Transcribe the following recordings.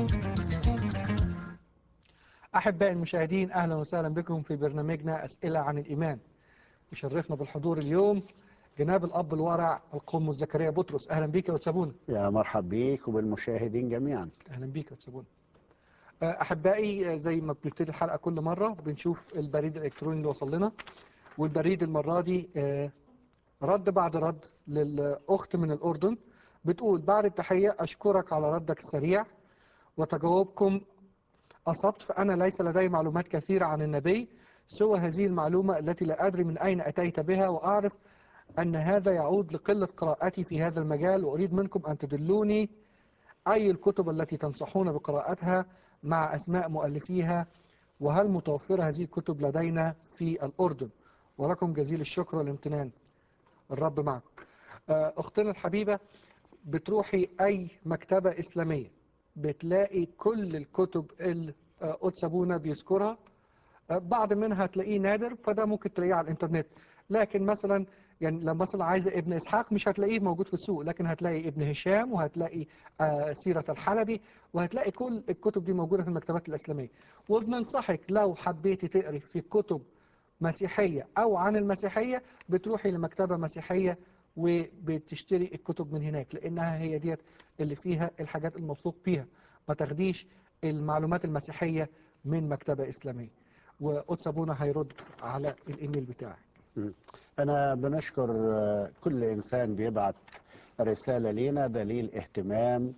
أحبائي المشاهدين أهلا وسهلا بكم في برنامجنا أسئلة عن الإيمان يشرفنا بالحضور اليوم جناب الأب الورع القم زكريا بطرس أهلا بيك يا وتسابونا يا مرحب بيك وبالمشاهدين جميعا أهلا بيك يا وتسابونا أحبائي زي ما بنبتدي الحلقة كل مرة بنشوف البريد الإلكتروني اللي وصل لنا والبريد المرة دي رد بعد رد للأخت من الأردن بتقول بعد التحية أشكرك على ردك السريع وتجاوبكم أصبت فأنا ليس لدي معلومات كثيرة عن النبي سوى هذه المعلومة التي لا أدري من أين أتيت بها وأعرف أن هذا يعود لقلة قراءتي في هذا المجال وأريد منكم أن تدلوني أي الكتب التي تنصحون بقراءتها مع أسماء مؤلفيها وهل متوفرة هذه الكتب لدينا في الأردن ولكم جزيل الشكر والامتنان الرب معكم أختنا الحبيبة بتروحي أي مكتبة إسلامية بتلاقي كل الكتب اللي أتسابونا بيذكرها بعض منها تلاقيه نادر فده ممكن تلاقيه على الإنترنت لكن مثلا يعني لو مثلا عايزة ابن إسحاق مش هتلاقيه موجود في السوق لكن هتلاقي ابن هشام وهتلاقي آه سيرة الحلبي وهتلاقي كل الكتب دي موجودة في المكتبات الإسلامية وبننصحك لو حبيتي تقري في كتب مسيحية أو عن المسيحية بتروحي لمكتبة مسيحية وبتشتري الكتب من هناك لأنها هي ديت اللي فيها الحاجات الموثوق فيها ما تاخديش المعلومات المسيحية من مكتبة إسلامية وقدس أبونا هيرد على الإيميل بتاعك أنا بنشكر كل إنسان بيبعت رسالة لينا دليل اهتمام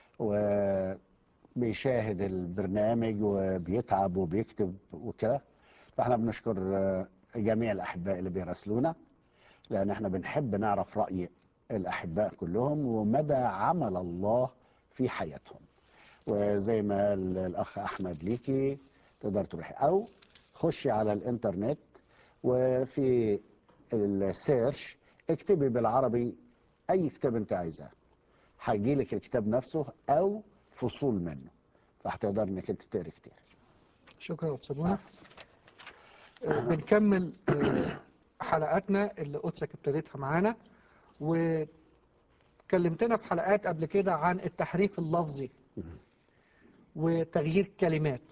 وبيشاهد البرنامج وبيتعب وبيكتب وكده فاحنا بنشكر جميع الأحباء اللي بيراسلونا لأن احنا بنحب نعرف رأي الأحباء كلهم ومدى عمل الله في حياتهم وزي ما قال الأخ أحمد ليكي تقدر تروحي أو خشي على الإنترنت وفي السيرش اكتبي بالعربي أي كتاب أنت عايزاه هيجي لك الكتاب نفسه أو فصول منه فهتقدر إنك أنت تقري كتير شكرا يا أبونا بنكمل حلقاتنا اللي قدسك ابتديتها معانا وكلمتنا في حلقات قبل كده عن التحريف اللفظي وتغيير كلمات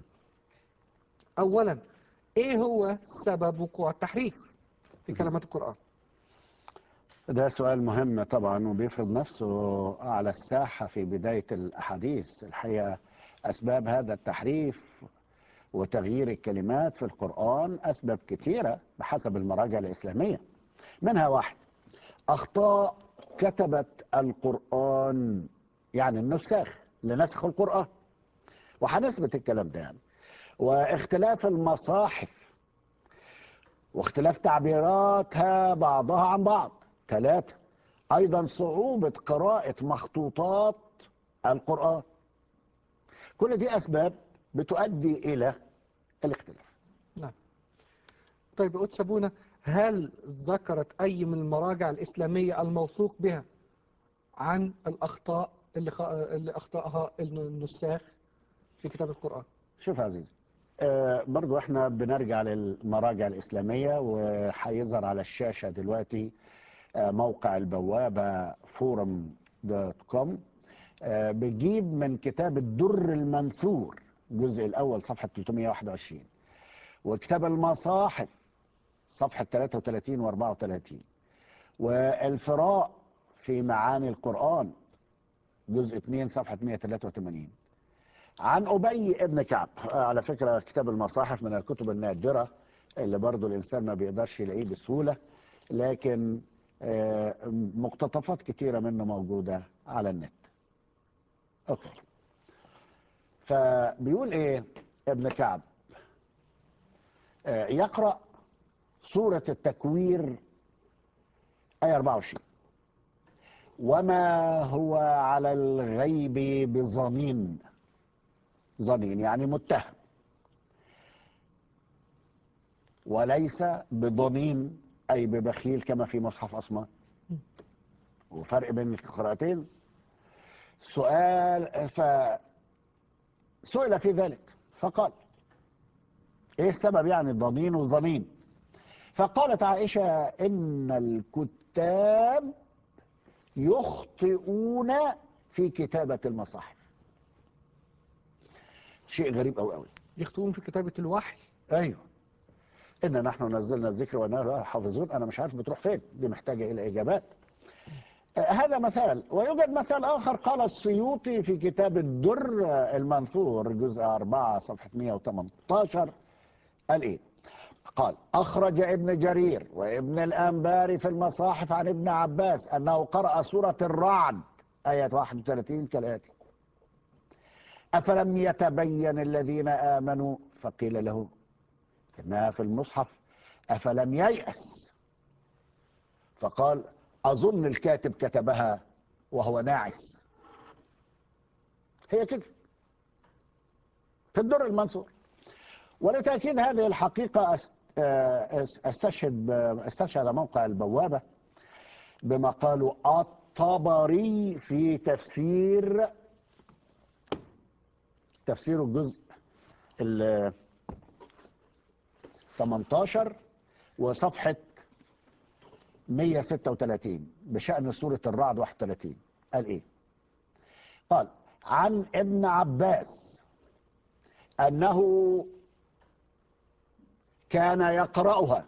أولا إيه هو سبب وقوع التحريف في كلمات القرآن ده سؤال مهم طبعا وبيفرض نفسه على الساحة في بداية الأحاديث الحقيقة أسباب هذا التحريف وتغيير الكلمات في القرآن أسباب كثيرة بحسب المراجع الإسلامية منها واحد أخطاء كتبت القرآن يعني النساخ لنسخ القرآن وهنثبت الكلام ده يعني واختلاف المصاحف واختلاف تعبيراتها بعضها عن بعض ثلاثة أيضا صعوبة قراءة مخطوطات القرآن كل دي أسباب بتؤدي إلى الاختلاف نعم طيب قدس أبونا هل ذكرت أي من المراجع الإسلامية الموثوق بها عن الأخطاء اللي, خ... اللي أخطأها النساخ في كتاب القرآن شوف عزيزي آه برضو احنا بنرجع للمراجع الإسلامية وهيظهر على الشاشة دلوقتي آه موقع البوابة فورم دوت كوم آه بتجيب من كتاب الدر المنثور الجزء الأول صفحة 321 وكتاب المصاحف صفحة 33 و 34 والفراء في معاني القرآن جزء 2 صفحة 183 عن أبي ابن كعب على فكرة كتاب المصاحف من الكتب النادرة اللي برضو الإنسان ما بيقدرش يلاقيه بسهولة لكن مقتطفات كتيرة منه موجودة على النت أوكي فبيقول إيه ابن كعب يقرأ سورة التكوير آية 24 وما هو على الغيب بظنين ظنين يعني متهم وليس بضنين أي ببخيل كما في مصحف أسمان وفرق بين القراءتين سؤال فسئل في ذلك فقال ايه السبب يعني ضنين وظنين فقالت عائشة إن الكتاب يخطئون في كتابة المصاحف شيء غريب قوي قوي يخطئون في كتابة الوحي ايوه ان نحن نزلنا الذكر وانا له حافظون انا مش عارف بتروح فين دي محتاجه الى اجابات آه، هذا مثال ويوجد مثال اخر قال السيوطي في كتاب الدر آه، المنثور جزء 4 صفحه 118 قال ايه قال أخرج ابن جرير وابن الأنباري في المصاحف عن ابن عباس أنه قرأ سورة الرعد آية 31 كالآتي أفلم يتبين الذين آمنوا فقيل له إنها في المصحف أفلم ييأس فقال أظن الكاتب كتبها وهو ناعس هي كده في الدر المنصور ولتأكيد هذه الحقيقة أس- آه، أس- أستشهد ب- استشهد موقع البوابة بما قاله الطبري في تفسير تفسير الجزء ال 18 وصفحة 136 بشأن سورة الرعد 31 قال إيه؟ قال عن ابن عباس أنه كان يقرأها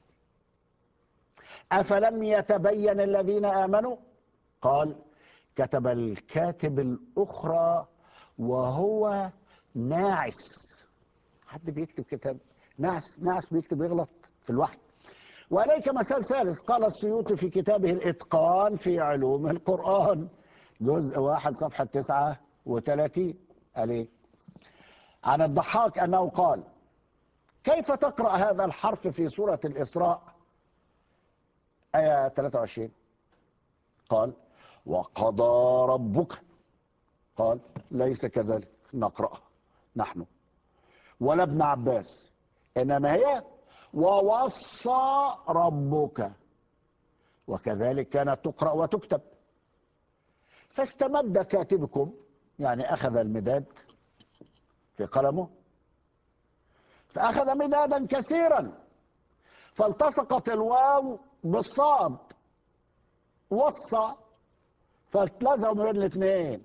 أفلم يتبين الذين آمنوا قال كتب الكاتب الأخرى وهو ناعس حد بيكتب كتاب ناعس ناعس بيكتب يغلط في الوحي وإليك مثال ثالث قال السيوطي في كتابه الإتقان في علوم القرآن جزء واحد صفحة تسعة وثلاثين قال إيه؟ عن الضحاك أنه قال كيف تقرأ هذا الحرف في سورة الإسراء آية 23 قال وقضى ربك قال ليس كذلك نقرأ نحن ولا ابن عباس إنما هي ووصى ربك وكذلك كانت تقرأ وتكتب فاستمد كاتبكم يعني أخذ المداد في قلمه فأخذ مدادا كثيرا فالتصقت الواو بالصاد وصى فاتلزقوا بين الاثنين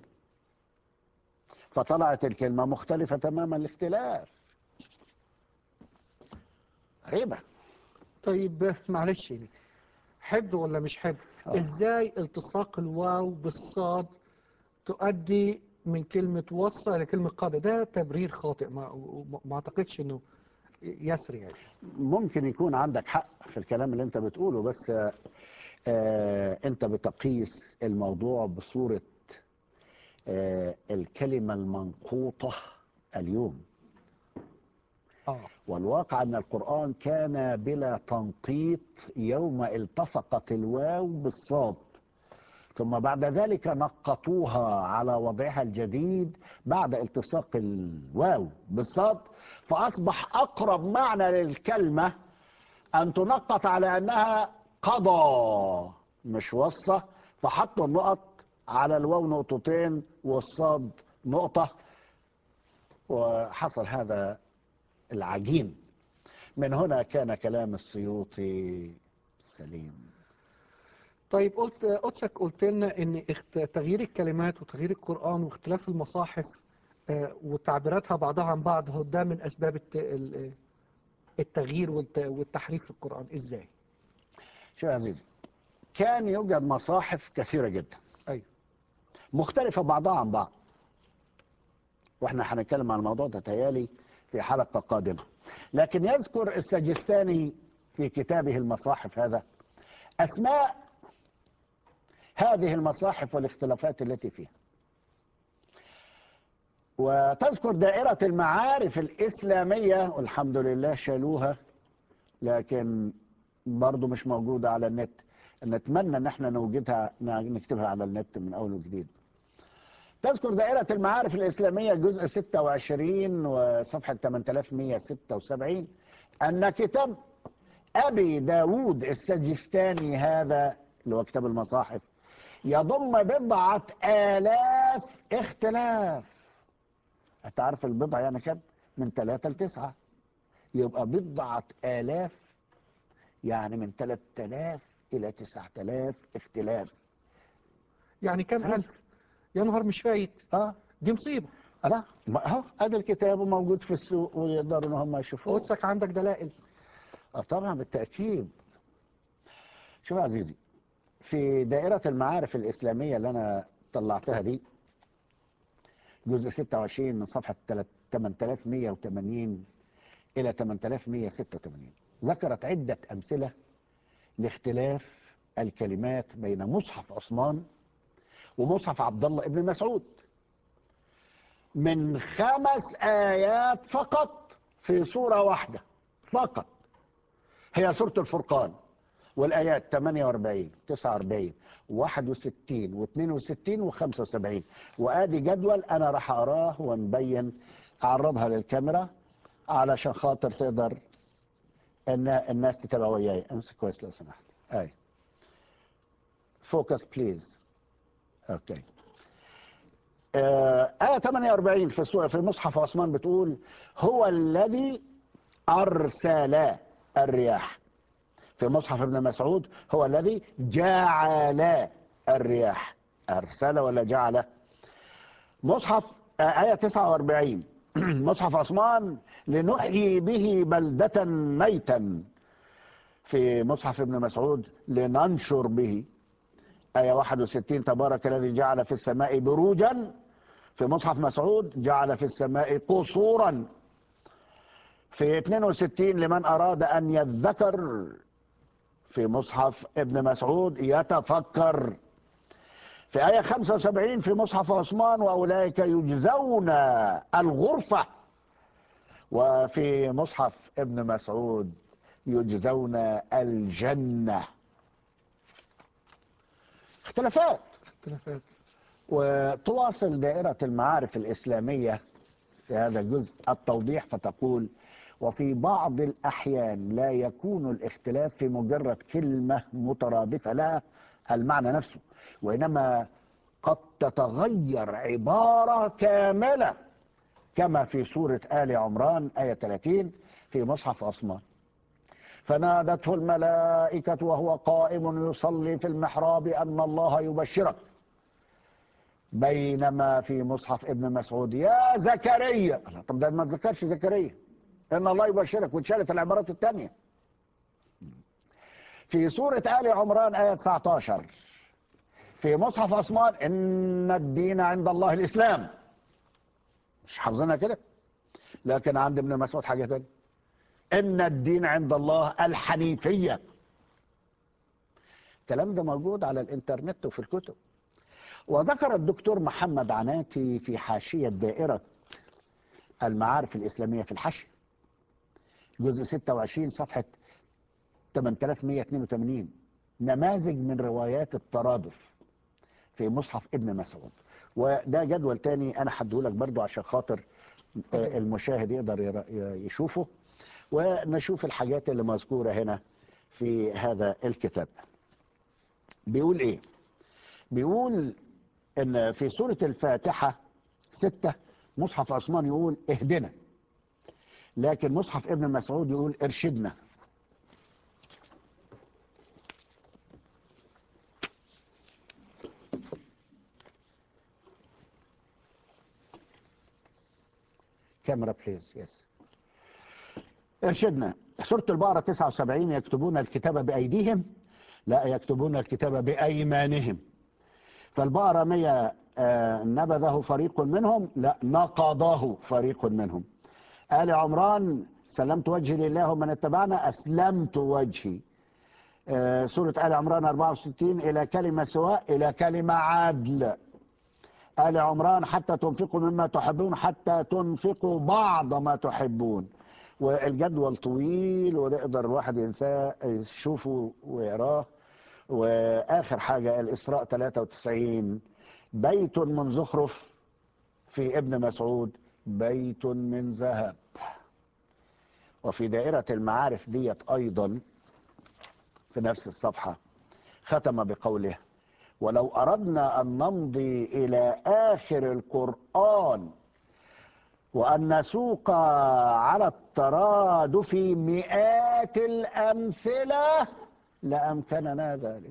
فطلعت الكلمة مختلفة تماما الاختلاف غريبة طيب معلش يعني حبر ولا مش حبر آه. ازاي التصاق الواو بالصاد تؤدي من كلمة وصى إلى كلمة قضى ده تبرير خاطئ ما, وما- ما أعتقدش إنه يسري يعني ممكن يكون عندك حق في الكلام اللي انت بتقوله بس آه انت بتقيس الموضوع بصورة آه الكلمة المنقوطة اليوم آه والواقع أن القرآن كان بلا تنقيط يوم التصقت الواو بالصاد ثم بعد ذلك نقطوها على وضعها الجديد بعد التصاق الواو بالصاد فأصبح أقرب معنى للكلمة أن تنقط على أنها قضى مش وصى فحطوا النقط على الواو نقطتين والصاد نقطة وحصل هذا العجين من هنا كان كلام السيوطي سليم طيب قلت قدسك قلت لنا ان اخت- تغيير الكلمات وتغيير القرآن واختلاف المصاحف آه، وتعبيراتها بعضها عن بعض هو ده من اسباب الت- ال- التغيير والت- والتحريف في القرآن ازاي؟ شو يا عزيزي كان يوجد مصاحف كثيرة جدا ايوه مختلفة بعضها عن بعض واحنا هنتكلم عن الموضوع ده تهيالي في حلقة قادمة لكن يذكر السجستاني في كتابه المصاحف هذا أسماء هذه المصاحف والاختلافات التي فيها وتذكر دائرة المعارف الإسلامية والحمد لله شالوها لكن برضو مش موجودة على النت نتمنى ان احنا نوجدها نكتبها على النت من اول وجديد تذكر دائرة المعارف الإسلامية جزء 26 وصفحة 8176 أن كتاب أبي داود السجستاني هذا اللي هو كتاب المصاحف يضم بضعة آلاف اختلاف أنت عارف البضعة يعني كم؟ من ثلاثة لتسعة يبقى بضعة آلاف يعني من 3000 إلى 9000 اختلاف يعني كم ألف؟ يا نهار مش فايت اه دي مصيبة لا ما- اهو ادي الكتاب موجود في السوق ويقدروا ان هم يشوفوه قدسك عندك دلائل اه طبعا بالتاكيد شوف يا عزيزي في دائره المعارف الاسلاميه اللي انا طلعتها دي جزء 26 من صفحه 8180 الى 8186 ذكرت عده امثله لاختلاف الكلمات بين مصحف عثمان ومصحف عبد الله ابن مسعود من خمس آيات فقط في سورة واحدة فقط هي سورة الفرقان والآيات 48 49 61 و62 و75 وآدي جدول أنا راح أقراه ونبين أعرضها للكاميرا علشان خاطر تقدر ان الناس تتابع وياي امسك كويس لو سمحت اي فوكس بليز اوكي آه، آية 48 في سورة في مصحف عثمان بتقول هو الذي أرسل الرياح في مصحف ابن مسعود هو الذي جعل الرياح أرسل ولا جعل مصحف آه، آية 49 مصحف عثمان لنحيي به بلدة ميتا في مصحف ابن مسعود لننشر به آية 61 تبارك الذي جعل في السماء بروجا في مصحف مسعود جعل في السماء قصورا في 62 لمن أراد أن يذكر في مصحف ابن مسعود يتفكر في آية 75 في مصحف عثمان وأولئك يجزون الغرفة وفي مصحف ابن مسعود يجزون الجنة اختلافات اختلافات وتواصل دائرة المعارف الإسلامية في هذا الجزء التوضيح فتقول وفي بعض الأحيان لا يكون الاختلاف في مجرد كلمة مترادفة لها المعنى نفسه وإنما قد تتغير عبارة كاملة كما في سورة آل عمران آية 30 في مصحف عثمان فنادته الملائكة وهو قائم يصلي في المحراب أن الله يبشرك بينما في مصحف ابن مسعود يا زكريا الله، طب ده ما تذكرش زكريا ان الله يبشرك واتشالت العبارات الثانيه في سورة آل عمران آية 19 في مصحف عثمان إن الدين عند الله الإسلام مش حافظينها كده لكن عند ابن مسعود حاجة تانية إن الدين عند الله الحنيفية الكلام ده موجود على الإنترنت وفي الكتب وذكر الدكتور محمد عناتي في حاشية دائرة المعارف الإسلامية في الحشي جزء 26 صفحة 8182 نماذج من روايات الترادف في مصحف ابن مسعود وده جدول تاني انا هديهولك برضو عشان خاطر آه، المشاهد يقدر يرا- ي- يشوفه ونشوف الحاجات اللي مذكورة هنا في هذا الكتاب بيقول ايه بيقول ان في سورة الفاتحة ستة مصحف عثمان يقول اهدنا لكن مصحف ابن مسعود يقول ارشدنا كاميرا بليز يس ارشدنا سورة البقرة 79 يكتبون الكتاب بأيديهم لا يكتبون الكتاب بأيمانهم فالبقرة 100 آه، نبذه فريق منهم لا نقضه فريق منهم آل عمران سلمت وجهي لله ومن اتبعنا أسلمت وجهي آه، سورة آل عمران 64 إلى كلمة سواء إلى كلمة عدل آل عمران حتى تنفقوا مما تحبون حتى تنفقوا بعض ما تحبون والجدول طويل ونقدر الواحد ينساه يشوفه ويقراه واخر حاجه الاسراء 93 بيت من زخرف في ابن مسعود بيت من ذهب وفي دائره المعارف ديت ايضا في نفس الصفحه ختم بقوله ولو اردنا ان نمضي الى اخر القران وأن نسوق على الترادف مئات الأمثلة لأمكننا ذلك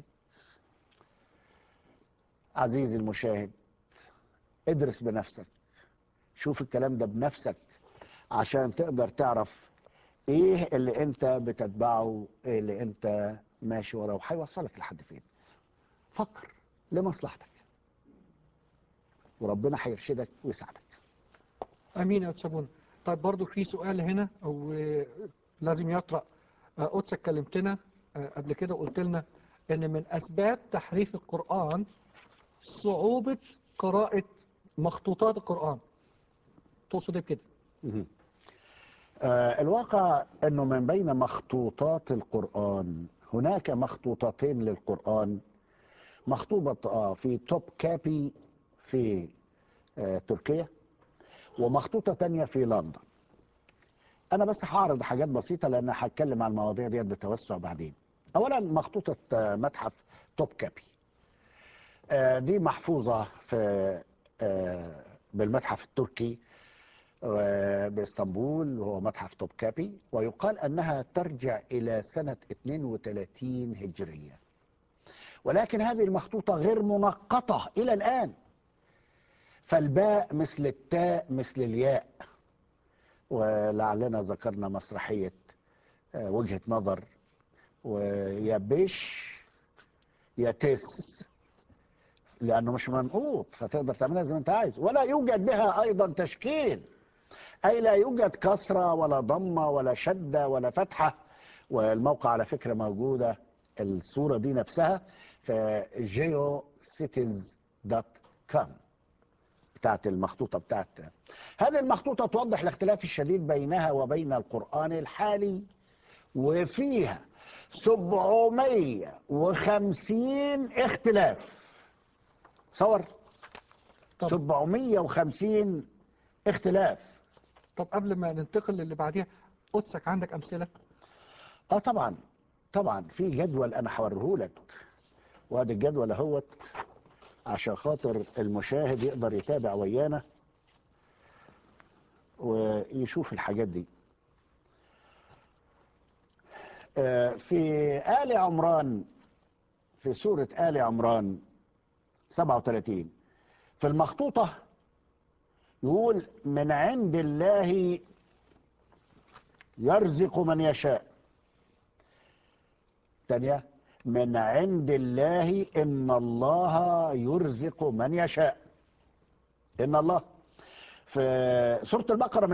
عزيزي المشاهد ادرس بنفسك شوف الكلام ده بنفسك عشان تقدر تعرف ايه اللي انت بتتبعه ايه اللي انت ماشي وراه وهيوصلك لحد فين فكر لمصلحتك وربنا هيرشدك ويساعدك امين يا تشابون طيب برضو في سؤال هنا او آه، لازم يطرأ آه، قدسك كلمتنا آه، قبل كده قلت لنا ان من اسباب تحريف القرآن صعوبة قراءة مخطوطات القرآن تقصد ايه بكده مهم. آه، الواقع انه من بين مخطوطات القرآن هناك مخطوطتين للقرآن مخطوطة آه، في توب كابي في آه، تركيا ومخطوطة تانية في لندن أنا بس هعرض حاجات بسيطة لأن هتكلم عن المواضيع ديت بتوسع بعدين أولا مخطوطة آه، متحف توب كابي آه، دي محفوظة في آه، بالمتحف التركي آه، باسطنبول وهو متحف توب كابي ويقال أنها ترجع إلى سنة 32 هجرية ولكن هذه المخطوطة غير منقطة إلى الآن فالباء مثل التاء مثل الياء ولعلنا ذكرنا مسرحية آه، وجهة نظر ويا بش يا تس لأنه مش منقوط فتقدر تعملها زي ما أنت عايز ولا يوجد بها أيضا تشكيل أي لا يوجد كسرة ولا ضمة ولا شدة ولا فتحة والموقع على فكرة موجودة الصورة دي نفسها في geocities.com بتاعت المخطوطة بتاعت هذه المخطوطة توضح الاختلاف الشديد بينها وبين القرآن الحالي وفيها 750 اختلاف صور طب 750 اختلاف طب قبل ما ننتقل للي بعديها قدسك عندك امثله اه طبعا طبعا في جدول انا هوريهولك وادي الجدول اهوت عشان خاطر المشاهد يقدر يتابع ويانا ويشوف الحاجات دي آه، في آل عمران في سورة آل عمران 37 في المخطوطة يقول من عند الله يرزق من يشاء تانية من عند الله إن الله يرزق من يشاء إن الله في سورة البقرة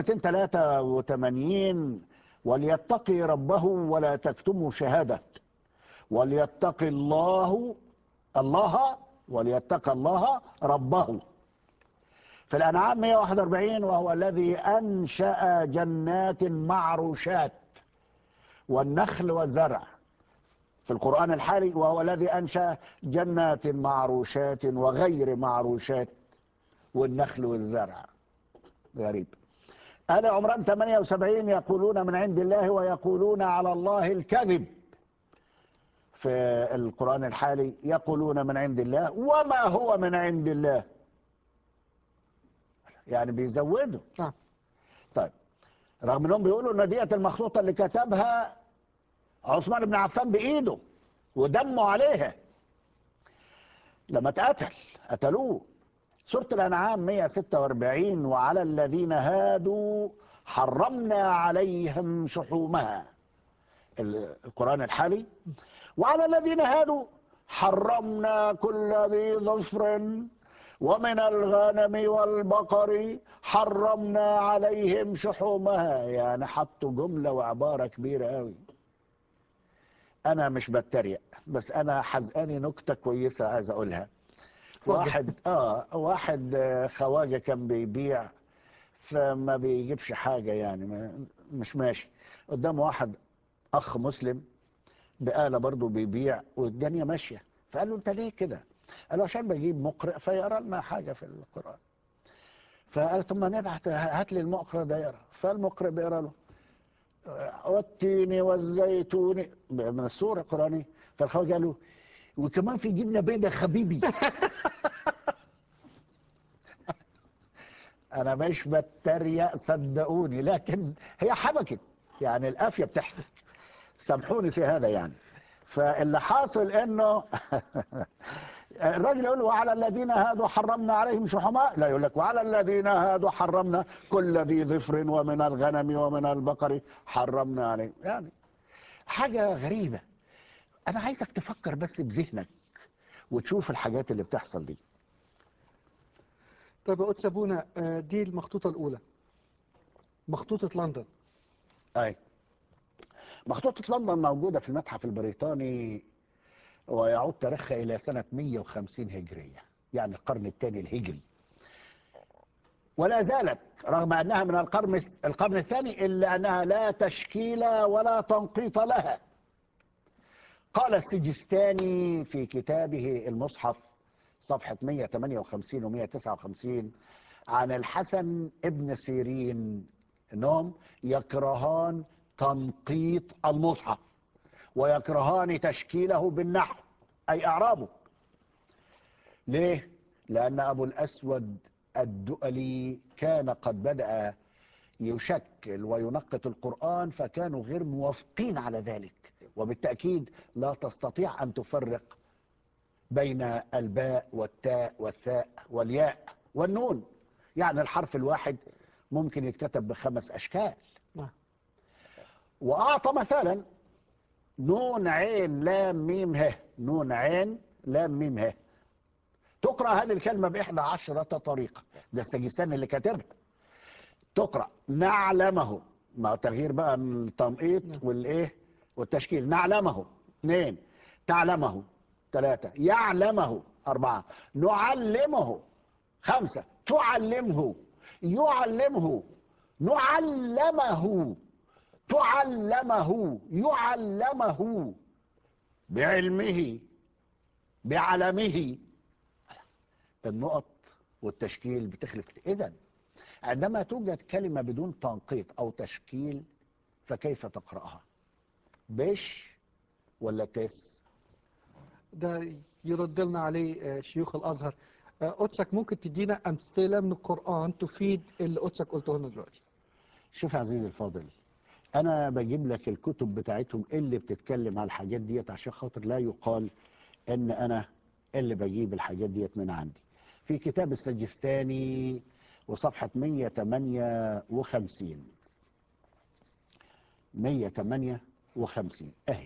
283 وليتقي ربه ولا تكتموا شهادة وليتقي الله الله وليتقى الله ربه في الأنعام 141 وهو الذي أنشأ جنات معروشات والنخل والزرع في القرآن الحالي وهو الذي أنشأ جنات معروشات وغير معروشات والنخل والزرع غريب آل عمران 78 يقولون من عند الله ويقولون على الله الكذب في القرآن الحالي يقولون من عند الله وما هو من عند الله يعني بيزودوا نعم طيب رغم انهم بيقولوا ان ديت المخطوطه اللي كتبها عثمان بن عفان بايده ودموا عليها لما اتقتل قتلوه سورة الأنعام 146 وعلى الذين هادوا حرمنا عليهم شحومها ال- القرآن الحالي وعلى الذين هادوا حرمنا كل ذي ظفر ومن الغنم والبقر حرمنا عليهم شحومها يعني حطوا جملة وعبارة كبيرة قوي أنا مش بتريق بس أنا حزقاني نكتة كويسة عايز أقولها اتفضل. واحد اه واحد آه، خواجه كان بيبيع فما بيجيبش حاجه يعني ما مش ماشي قدامه واحد اخ مسلم بقاله برضه بيبيع والدنيا ماشيه فقال له انت ليه كده؟ قال له عشان بجيب مقرئ فيقرا لنا حاجه في القران فقال طب ما نبعت هات لي المقرئ ده يقرا فالمقرئ بيقرا له آه، والتين والزيتون من السوره القرانيه فالخواجه قال له وكمان في جبنه بيضه خبيبي انا مش بتريق صدقوني لكن هي حبكت يعني القافيه بتحكي سامحوني في هذا يعني فاللي حاصل انه الراجل يقول له وعلى الذين هادوا حرمنا عليهم شحماء لا يقول لك وعلى الذين هادوا حرمنا كل ذي ظفر ومن الغنم ومن البقر حرمنا عليهم يعني حاجة غريبة أنا عايزك تفكر بس بذهنك وتشوف الحاجات اللي بتحصل دي طيب يا قدس ابونا آه، دي المخطوطة الأولى مخطوطة لندن أي مخطوطة لندن موجودة في المتحف البريطاني ويعود تاريخها إلى سنة 150 هجرية يعني القرن الثاني الهجري ولا زالت رغم أنها من القرن القرن الثاني إلا أنها لا تشكيل ولا تنقيط لها قال السجستاني في كتابه المصحف صفحة 158 و 159 عن الحسن ابن سيرين انهم يكرهان تنقيط المصحف ويكرهان تشكيله بالنحو اي اعرابه ليه لان ابو الاسود الدؤلي كان قد بدا يشكل وينقط القران فكانوا غير موافقين على ذلك وبالتاكيد لا تستطيع ان تفرق بين الباء والتاء والثاء والياء والنون يعني الحرف الواحد ممكن يتكتب بخمس اشكال نعم واعطى مثلا نون عين لام ميم ه نون عين لام ميم ه تقرا هذه الكلمه باحدى عشره طريقه ده السجستاني اللي كاتبها تقرا نعلمه مع تغيير بقى من التنقيط نعم. والايه والتشكيل نعلمه اثنين تعلمه ثلاثه يعلمه اربعه نعلمه خمسه تعلمه يعلمه نعلمه تعلمه يعلمه بعلمه بعلمه النقط والتشكيل بتخلف اذا عندما توجد كلمه بدون تنقيط او تشكيل فكيف تقراها بش ولا تس ده يرد لنا عليه آه، شيوخ الأزهر آه، قدسك ممكن تدينا أمثلة من القرآن تفيد اللي قدسك قلته لنا دلوقتي شوف يا عزيزي الفاضل انا بجيب لك الكتب بتاعتهم اللي بتتكلم على الحاجات ديت عشان خاطر لا يقال ان انا اللي بجيب الحاجات ديت من عندي في كتاب السجستاني وصفحة 158 158 اهي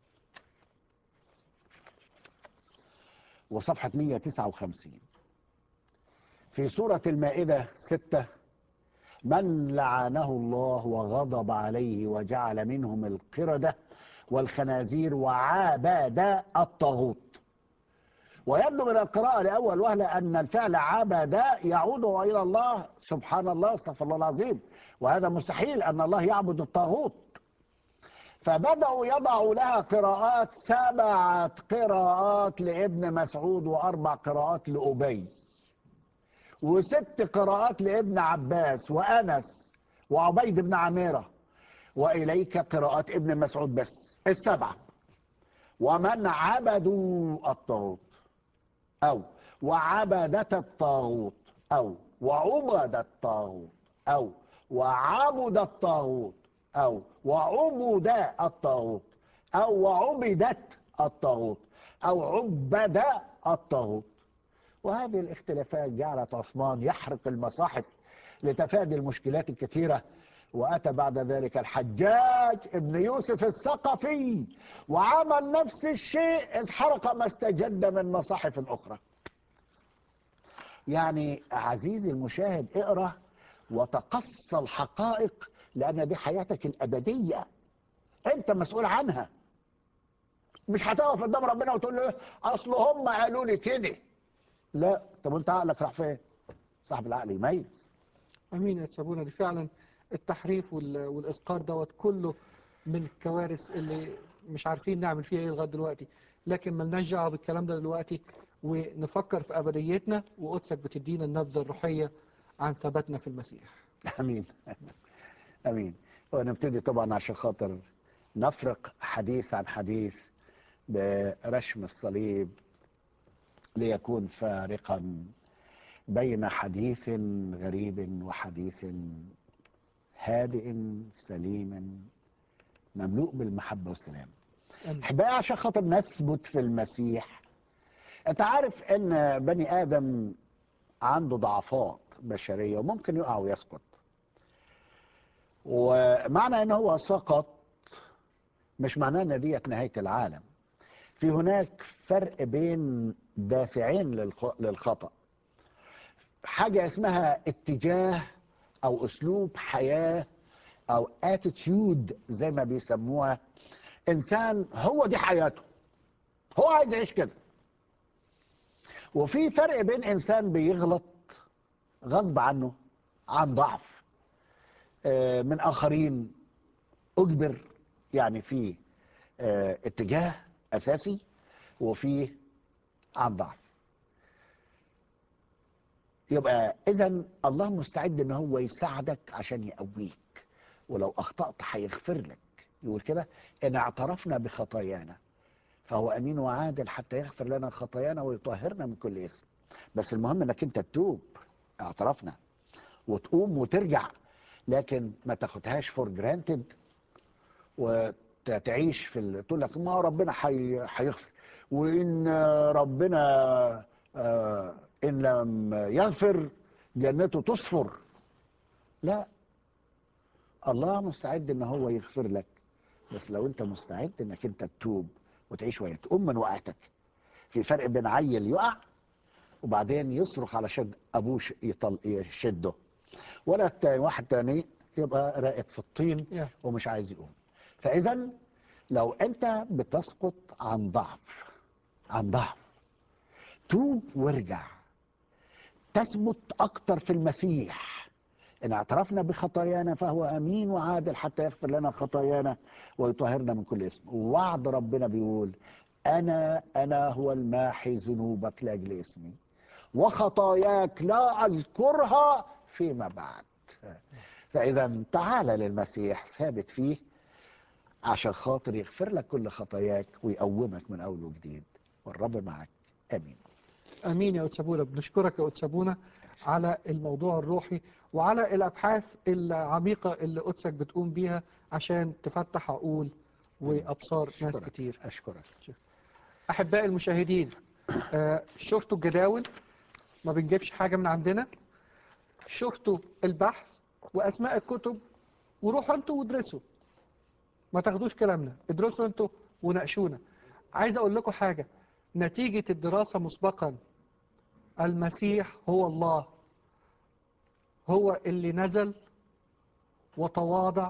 وصفحة 159 في سورة المائدة ستة من لعنه الله وغضب عليه وجعل منهم القردة والخنازير وعبد الطاغوت ويبدو من القراءة لأول وهلة أن الفعل عبد يعود إلى الله سبحان الله استغفر الله العظيم وهذا مستحيل أن الله يعبد الطاغوت فبدأوا يضعوا لها قراءات سبعة قراءات لابن مسعود وأربع قراءات لأبي وست قراءات لابن عباس وأنس وعبيد بن عميرة وإليك قراءات ابن مسعود بس السبعة ومن عبدوا الطاغوت أو وعبدت الطاغوت أو وعبد الطاغوت أو وعبد الطاغوت أو وعبد الطاغوت أو وعبدت الطاغوت أو عبد الطاغوت وهذه الاختلافات جعلت عثمان يحرق المصاحف لتفادي المشكلات الكثيرة وأتى بعد ذلك الحجاج ابن يوسف الثقفي وعمل نفس الشيء إذ حرق ما استجد من مصاحف أخرى يعني عزيزي المشاهد اقرأ وتقصى الحقائق لأن دي حياتك الأبدية أنت مسؤول عنها مش هتقف قدام ربنا وتقول له إيه؟ أصل هم قالوا لي كده لا طب وانت عقلك راح فين صاحب العقل يميز امين يا تسابونا دي فعلا التحريف وال- والاسقاط دوت كله من الكوارث اللي مش عارفين نعمل فيها ايه لغايه دلوقتي لكن ملناش دعوه بالكلام ده دلوقتي ونفكر في ابديتنا وقدسك بتدينا النبذه الروحيه عن ثباتنا في المسيح امين امين ونبتدي طبعا عشان خاطر نفرق حديث عن حديث برشم الصليب ليكون فارقا بين حديث غريب وحديث هادئ سليم مملوء بالمحبه والسلام امين احبائي عشان خاطر نثبت في المسيح انت عارف ان بني ادم عنده ضعفات بشريه وممكن يقع ويسقط ومعنى ان هو سقط مش معناه ان ديت نهايه العالم في هناك فرق بين دافعين للخ- للخطا حاجه اسمها اتجاه او اسلوب حياه او اتيتيود زي ما بيسموها انسان هو دي حياته هو عايز يعيش كده وفي فرق بين انسان بيغلط غصب عنه عن ضعف آه، من اخرين اجبر يعني في آه، اتجاه اساسي وفي عن ضعف يبقى اذا الله مستعد ان هو يساعدك عشان يقويك ولو اخطات هيغفر لك يقول كده ان اعترفنا بخطايانا فهو امين وعادل حتى يغفر لنا خطايانا ويطهرنا من كل اسم بس المهم انك انت تتوب اعترفنا وتقوم وترجع لكن ما تاخدهاش فور جرانتد وتعيش في ال- تقول لك ما ربنا حي- هيغفر وان ربنا آه، ان لم يغفر جنته تصفر لا الله مستعد ان هو يغفر لك بس لو انت مستعد انك انت تتوب وتعيش وهي تقوم من وقعتك في فرق بين عيل يقع وبعدين يصرخ على شد ابوه ش- يطل يشده ولا التاني واحد تاني يبقى راقد في الطين يا. ومش عايز يقوم فاذا لو انت بتسقط عن ضعف عن ضعف توب وارجع تثبت اكتر في المسيح ان اعترفنا بخطايانا فهو امين وعادل حتى يغفر لنا خطايانا ويطهرنا من كل اسم ووعد ربنا بيقول انا انا هو الماحي ذنوبك لاجل اسمي وخطاياك لا اذكرها فيما بعد فاذا تعال للمسيح ثابت فيه عشان خاطر يغفر لك كل خطاياك ويقومك من اول وجديد والرب معك امين امين يا أتسابونا بنشكرك يا أتسابونا على الموضوع الروحي وعلى الابحاث العميقه اللي قدسك بتقوم بيها عشان تفتح عقول وابصار ناس أشكرك. كتير اشكرك احبائي المشاهدين آه، شفتوا الجداول ما بنجيبش حاجه من عندنا شفتوا البحث واسماء الكتب وروحوا انتوا وادرسوا ما تاخدوش كلامنا ادرسوا انتوا وناقشونا عايز اقول لكم حاجه نتيجه الدراسه مسبقا المسيح هو الله هو اللي نزل وتواضع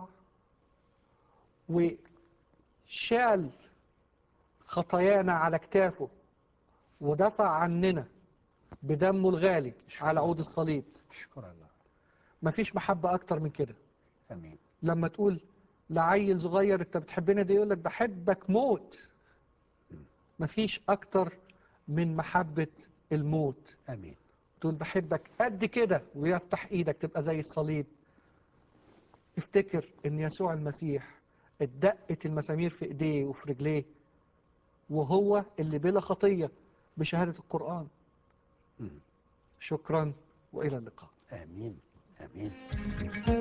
وشال خطايانا على كتافه ودفع عننا بدمه الغالي على عود الصليب اشكر الله مفيش محبة أكتر من كده امين لما تقول لعيل صغير أنت بتحبنا ده يقول لك بحبك موت مفيش أكتر من محبة الموت امين تقول بحبك قد كده ويفتح ايدك تبقى زي الصليب افتكر ان يسوع المسيح اتدقت المسامير في ايديه وفي رجليه وهو اللي بلا خطية بشهادة القرآن مم. شكرا وإلى اللقاء امين امين